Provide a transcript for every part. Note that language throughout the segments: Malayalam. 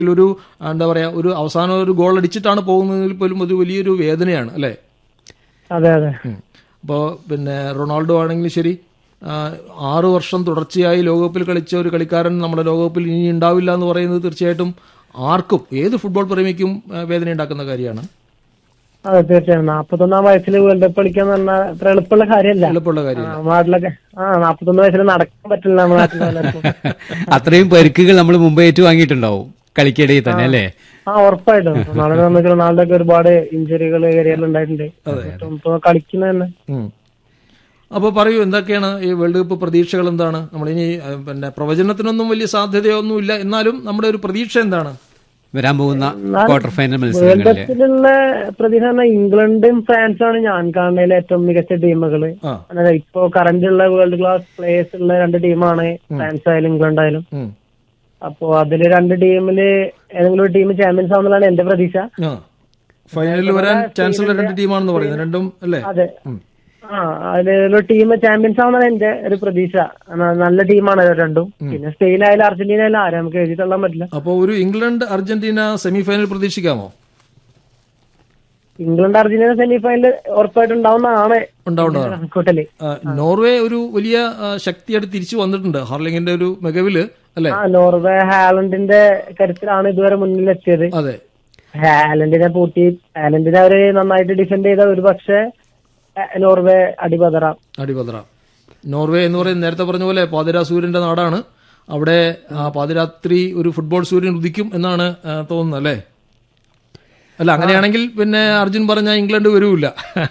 ഒരു എന്താ പറയാ ഒരു അവസാനം ഒരു ഗോൾ അടിച്ചിട്ടാണ് പോകുന്നതിൽ പോലും ഒരു വലിയൊരു വേദനയാണ് അല്ലേ അതെ അതെ അപ്പോൾ പിന്നെ റൊണാൾഡോ ആണെങ്കിലും ശരി ആ, ആറ് വർഷം തുടർച്ചയായി ലോകകപ്പിൽ കളിച്ച ഒരു കളിക്കാരൻ നമ്മുടെ ലോകകപ്പിൽ ഇനി ഉണ്ടാവില്ല എന്ന് പറയുന്നത് തീർച്ചയായിട്ടും ആർക്കും ഏത് ഫുട്ബോൾ പ്രേമിക്കും ആ, വേദന ഉണ്ടാക്കുന്ന കാര്യമാണ് അതെ തീർച്ചയായും നാപ്പത്തൊന്നാം വയസ്സിൽ വേൾഡ് കപ്പ് കളിക്കാന്ന് പറഞ്ഞാൽ അത്ര എളുപ്പമുള്ള കാര്യമല്ല എളുപ്പമുള്ള കാര്യം ആ, നാട്ടിലൊക്കെ ആ നാപ്പത്തൊന്ന് വയസ്സിൽ നടക്കാൻ പറ്റില്ല നമ്മുടെ നാട്ടിൽ പലർക്കും അത്രയും പരിക്കുകൾ നമ്മൾ മുമ്പ് ഏറ്റുവാങ്ങിയിട്ടുണ്ടാവും കളിക്കിടയിൽ തന്നെ അല്ലേ ആ ഉറപ്പായിട്ടും നാളെ നമുക്ക് റൊണാൾഡോക്ക് ഒരുപാട് ഇഞ്ചുറികൾ കരിയറിൽ ഉണ്ടായിട്ടുണ്ട് എന്നിട്ടും ഇപ്പൊ കളിക്കുന്ന തന്നെ ഉം. അപ്പോൾ പറയൂ എന്തൊക്കെയാണ് ഈ വേൾഡ് കപ്പ് പ്രതീക്ഷകൾ എന്താണ് നമ്മളിനി ആ, പിന്നെ പ്രവചനത്തിനൊന്നും വലിയ സാധ്യതയൊന്നുമില്ല എന്നാലും നമ്മുടെ ഒരു പ്രതീക്ഷ എന്താണ് വരാൻ പോകുന്ന ക്വാർട്ടർ ഫൈനൽ വേൾഡ് മത്സരങ്ങളില് കപ്പിലുള്ള പ്രതീക്ഷ പറഞ്ഞാൽ ഇംഗ്ലണ്ടും ഫ്രാൻസും ആണ് ഞാൻ കാണുന്നതിലെ ഏറ്റവും മികച്ച ടീമുകള് ആ അതായത് ഇപ്പോ കറന്റ് ഉള്ള വേൾഡ് ക്ലാസ് പ്ലേയേഴ്സ് ഉള്ള രണ്ട് ടീമാണ് ഫ്രാൻസ് ആയാലും ഇംഗ്ലണ്ട് ആയാലും ഉം. അപ്പോ അതില് രണ്ട് ടീമില് ഏതെങ്കിലും ഒരു ടീം ചാമ്പ്യൻസ് ആവുന്നതാണ് എന്റെ പ്രതീക്ഷ ആ ഫൈനലിൽ വരാൻ ചാൻസ് ഉള്ള രണ്ട് ടീമാണെന്ന് പറയുന്നത് രണ്ടും അല്ലേ അതെ ആ അതിലൊരു ടീം ചാമ്പ്യൻസ് ആവുന്നതാണ് എന്റെ ഒരു പ്രതീക്ഷ ന- നല്ല ടീമാണ് ഇത് രണ്ടും പിന്നെ സ്പെയിൻ ആയാലും അർജന്റീന ആയാലും ആരും നമുക്ക് എഴുതി തള്ളാൻ പറ്റില്ല അപ്പോൾ ഒരു ഇംഗ്ലണ്ട് അർജന്റീന സെമി ഫൈനൽ പ്രതീക്ഷിക്കാമോ ഇംഗ്ലണ്ട് അർജന്റീന സെമി ഫൈനൽ ഉറപ്പായിട്ടും ഉണ്ടാവുന്നതാണ് ഉണ്ടാവേണ്ടതാണ് കണക്കൂട്ടല് ആ, നോർവേ ഒരു വലിയ ആ, ശക്തിയായിട്ട് തിരിച്ചു വന്നിട്ടുണ്ട് ഹാർലിങ്ങിന്റെ ഒരു മികവില് അല്ലേ ആ നോർവേ ഹാലൻഡിന്റെ കരുത്തിലാണ് ഇതുവരെ മുന്നിലെത്തിയത് അതെ ഹാലൻഡിനെ പൂട്ടി ഹാലൻഡിനെ അവര് നന്നായിട്ട് ഡിഫെൻഡ് ചെയ്ത ഒരു പക്ഷേ നോർവേ അടിപതറാം അടിപതറ നോർവേ എന്ന് പറയുന്നത് നേരത്തെ പറഞ്ഞ പോലെ പാതിരാ സൂര്യന്റെ നാടാണ് അവിടെ ആ, പാതിരാത്രി ഒരു ഫുട്ബോൾ സൂര്യൻ ഉദിക്കും എന്നാണ് ആ, തോന്നുന്നത് അല്ലേ അല്ല അങ്ങനെയാണെങ്കിൽ പിന്നെ അർജുൻ പറഞ്ഞ ഇംഗ്ലണ്ട് വരൂല്ല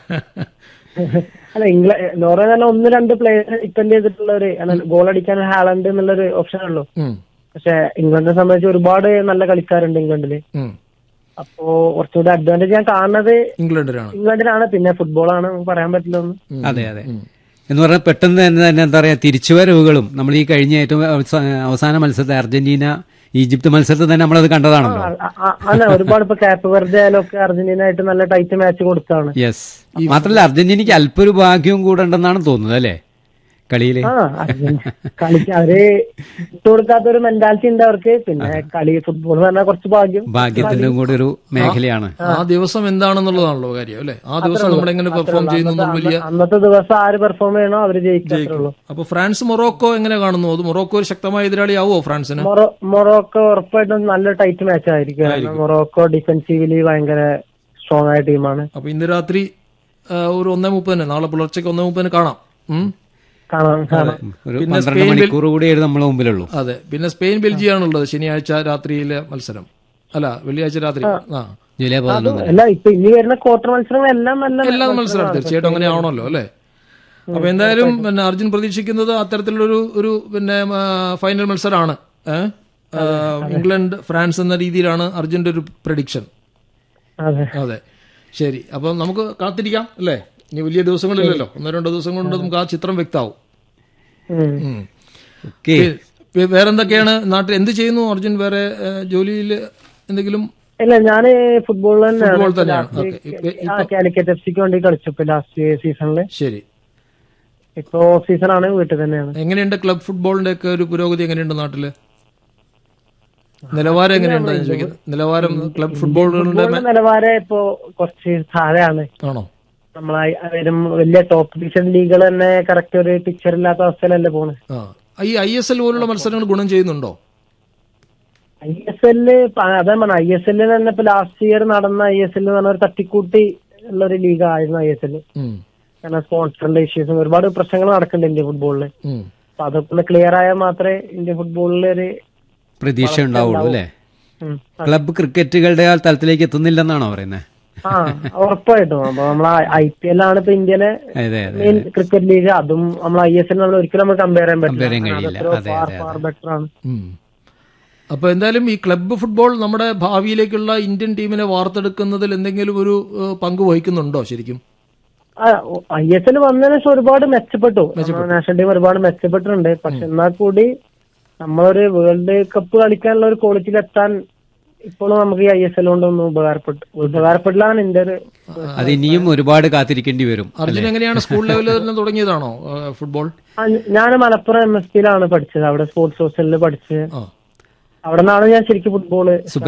അല്ല ഇംഗ്ലണ്ട് നോർവേ തന്നെ ഒന്ന് രണ്ട് പ്ലേയേഴ്സ് ഡിപ്പെൻഡ് ചെയ്തിട്ടുള്ള ഒരു ഗോൾ അടിക്കാൻ ഹാലൻഡ് എന്നുള്ളൊരു ഓപ്ഷൻ ഉള്ളൂ ഉം, പക്ഷെ ഇംഗ്ലണ്ടിനെ സംബന്ധിച്ച് ഒരുപാട് നല്ല കളിക്കാരുണ്ട് ഇംഗ്ലണ്ടില് ഉം. അപ്പോ കുറച്ചുകൂടി അഡ്വാൻറ്റേജ് ഞാൻ കാണുന്നത് ഇംഗ്ലണ്ടിനാണ് ഇംഗ്ലണ്ടിനാണ് പിന്നെ ഫുട്ബോളാണ് നമുക്ക് പറയാൻ പറ്റില്ല ഒന്നും അതെ അതെ എന്ന് പറഞ്ഞാൽ പെട്ടെന്ന് തന്നെ തന്നെ എന്താ പറയാ തിരിച്ചുവരവുകളും നമ്മൾ ഈ കഴിഞ്ഞ ഏറ്റവും അവസാ- അവസാന മത്സരത്തെ അർജന്റീന ഈജിപ്ത് മത്സരത്തിൽ തന്നെ നമ്മളത് കണ്ടതാണല്ലോ അ- അ- അല്ല ഒരുപാട് ഇപ്പൊ കാപ്പ് വെറുതെ ആയാലും ഒക്കെ അർജന്റീന ആയിട്ട് നല്ല ടൈറ്റ് മാച്ച് കൊടുത്താണ് യെസ് മാത്രമല്ല അർജന്റീനയ്ക്ക് അല്പം ഒരു ഭാഗ്യവും കൂടെ ഉണ്ടെന്നാണ് തോന്നുന്നത് അല്ലേ കളിയില് ആ അർജന്റീന കളിക്ക അവര് ഇട്ടുകൊടുക്കാത്ത ഒരു മെന്റാലിറ്റി ഉണ്ട് അവർക്ക് പിന്നെ കളി ഫുട്ബോൾ പറഞ്ഞാൽ കുറച്ച് ഭാഗ്യം ഭാഗ്യത്തിന്റെ കൂടെ ഒരു മേഖലയാണ് ആ ദിവസം എന്താണെന്നുള്ളതാണല്ലോ കാര്യം അല്ലേ ആ ദിവസം നമ്മൾ എങ്ങനെ പെർഫോം ചെയ്യുന്നു എന്നുള്ള വലിയ അന്നത്തെ ദിവസം ആര് പെർഫോം ചെയ്യണോ അവര് ജയിക്കത്രേ ഉള്ളൂ അപ്പൊ ഫ്രാൻസ് മൊറോക്കോ എങ്ങനെ കാണുന്നു അത് മൊറോക്കോ ഒരു ശക്തമായ എതിരാളിയാവോ ഫ്രാൻസിന് മൊറോ മൊറോക്കോ ഉറപ്പായിട്ടും നല്ല ടൈറ്റ് മാച്ച് ആയിരിക്കും കാരണം മൊറോക്കോ ഡിഫെൻസീവ്ലി ഭയങ്കര സ്ട്രോങ് ആയ ടീമാണ് അപ്പൊ ഇന്ന് രാത്രി ആ, ഒരു ഒന്നേ മുപ്പതിന് നാളെ പുലർച്ചയ്ക്ക് ഒന്നേ മുപ്പതിന് കാണാം ഉം. കാണാം കാണാം ഒരു പന്ത്രണ്ട് മണിക്കൂർ കൂടിയേ നമ്മളെ മുമ്പിലുള്ളൂ അതെ പിന്നെ സ്പെയിൻ ബെൽജിയം ആണുള്ളത് ശനിയാഴ്ച രാത്രിയിലെ മത്സരം അല്ല വെള്ളിയാഴ്ച രാത്രി ആ ജൂലൈ പതിനൊന്ന് അല്ല ഇപ്പൊ ഇനി വരുന്ന ക്വാർട്ടർ മത്സരങ്ങളെല്ലാം നല്ല എല്ലാ മത്സരമാണ് തീർച്ചയായിട്ടും അങ്ങനെ ആവണമല്ലോ അല്ലേ അപ്പൊ എന്തായാലും പിന്നെ അർജുൻ പ്രതീക്ഷിക്കുന്നത് അത്തരത്തിലൊരു ഒരു പിന്നെ ആ, ഫൈനൽ മത്സരമാണ് ഏ? ആ, ഇംഗ്ലണ്ട് ഫ്രാൻസ് എന്ന രീതിയിലാണ് അർജുന്റെ ഒരു പ്രഡിക്ഷൻ അതെ അതെ ശരി അപ്പം നമുക്ക് കാത്തിരിക്കാം അല്ലേ ഇനി വലിയ ദിവസങ്ങളില്ലല്ലോ ഒന്നോ രണ്ടോ ദിവസം കൊണ്ട് നമുക്ക് ആ ചിത്രം വ്യക്തമാവും ഉം. ഉം. ഓക്കെ പി- വേറെന്തൊക്കെയാണ് നാട്ടിൽ എന്ത് ചെയ്യുന്നു അർജുൻ വേറെ ജോലിയിൽ എന്തെങ്കിലും ഇല്ല ഞാന് ഫുട്ബോൾ ഫുട്ബോൾ തന്നെയാണ് തന്നെയാണ് ഓക്കെ ഇപ്പൊ- ആ കാലിക്കറ്റ് എഫ് സിക്ക് വേണ്ടി കളിച്ചു ഇപ്പൊ ലാസ്റ്റ് സീസണില് ശരി ഇപ്പൊ ഓഫ് സീസൺ ആണ് വീട്ടിൽ തന്നെയാണ് എങ്ങനെയുണ്ട് ക്ലബ് ഫുട്ബോളിന്റെ ഒക്കെ ഒരു പുരോഗതി എങ്ങനെയുണ്ട് നാട്ടില് നിലവാരം എങ്ങനെയുണ്ട് ഞാൻ ചോദിക്കുന്നത് നിലവാരം ക്ലബ് ഫുട്ബോളുകളുടെ ഫുട്ബോളിന്റെ നിലവാരം ഇപ്പൊ കുറച്ച് താഴെയാണ് ആണോ നമ്മളെ വരും വലിയ ടോപ്പ് ഡിവിഷൻ ലീഗുകൾ തന്നെ കറക്റ്റ് ഒരു പിക്ചർ ഇല്ലാത്ത അവസ്ഥയിലല്ലേ പോണ് ആ ഈ ഐ എസ് എൽ പോലുള്ള മത്സരങ്ങൾ ഗുണം ചെയ്യുന്നുണ്ടോ ഐ എസ് എല്ലില് അതാ പറഞ്ഞ ഐ എസ് എല്ലിൽ തന്നെ ഇപ്പൊ ലാസ്റ്റ് ഇയർ നടന്ന ഐ എസ് എല്ലിൽ പറഞ്ഞ ഒരു തട്ടിക്കൂട്ടി ഉള്ള ഒരു ലീഗ് ആയിരുന്നു ഐ എസ് എല്ല് ഉം, കാരണം സ്പോൺസറിന്റെ ഇഷ്യൂസും ഒരുപാട് പ്രശ്നങ്ങൾ നടക്കുന്നുണ്ട് ഇന്ത്യൻ ഫുട്ബോളിൽ ഉം. അപ്പൊ അതൊക്കെ ഒന്ന് ക്ലിയർ ആയാൽ മാത്രമേ ഇന്ത്യൻ ഫുട്ബോളിൽ ഒരു പ്രതീക്ഷ ഉണ്ടാവുള്ളൂ അല്ലേ ഉം, ക്ലബ്ബ് ക്രിക്കറ്റുകളുടെ ആ തലത്തിലേക്ക് എത്തുന്നില്ലെന്നാണോ പറയുന്നത് ആ ഉറപ്പായിട്ടും അപ്പൊ നമ്മളെ ഐ പി എൽ ആണ് ഇപ്പൊ ഇന്ത്യയിലെ അതെ അതെ മെയിൻ ക്രിക്കറ്റ് ലീഗ് അതും നമ്മൾ ഐ എസ് എൽ നമ്മൾ ഒരിക്കലും നമ്മൾ കമ്പയർ ചെയ്യാൻ Compare ചെയ്യാൻ കഴിയില്ല. പറ്റില്ല അതെ, ഫാർ അതെ, ഫാർ ബെറ്റർ ആണ് ഉം. അപ്പൊ എന്തായാലും ഈ ക്ലബ്ബ് ഫുട്ബോൾ നമ്മുടെ ഭാവിയിലേക്കുള്ള ഇന്ത്യൻ ടീമിനെ വാർത്തെടുക്കുന്നതിൽ എന്തെങ്കിലും ഒരു ഏഹ്, പങ്ക് വഹിക്കുന്നുണ്ടോ ശരിക്കും ഐ എസ് എൽ വന്നതിന് ശേഷം ഒരുപാട് മെച്ചപ്പെട്ടു നമ്മുടെ നാഷണൽ ടീം ഒരുപാട് മെച്ചപ്പെട്ടിട്ടുണ്ട് പക്ഷെ എന്നാൽ കൂടി നമ്മളൊരു വേൾഡ് കപ്പ് കളിക്കാനുള്ള ഒരു ക്വാളിറ്റിയിൽ എത്താൻ ഇപ്പോഴും നമുക്ക് ഈ ഐ എസ് എൽ കൊണ്ടൊന്നും ഉപകാരപ്പെട്ടു ഉപകാരപ്പെട്ടില്ലാണ് എന്റെ ഒരു അത് ഇനിയും ഒരുപാട് കാത്തിരിക്കേണ്ടി വരും അർജുൻ എങ്ങനെയാണ് സ്കൂൾ ലെവലിൽ തന്നെ തുടങ്ങിയതാണോ ഏഹ്, ഫുട്ബോൾ ഞാൻ മലപ്പുറം എം എസ് പിയിലാണ് പഠിച്ചത് അവിടെ സ്പോർട്സ് ഹോസ്റ്റലിൽ പഠിച്ച് ആ അവിടെ നിന്നാണ് ഞാൻ ശരിക്കും ഫുട്ബോള്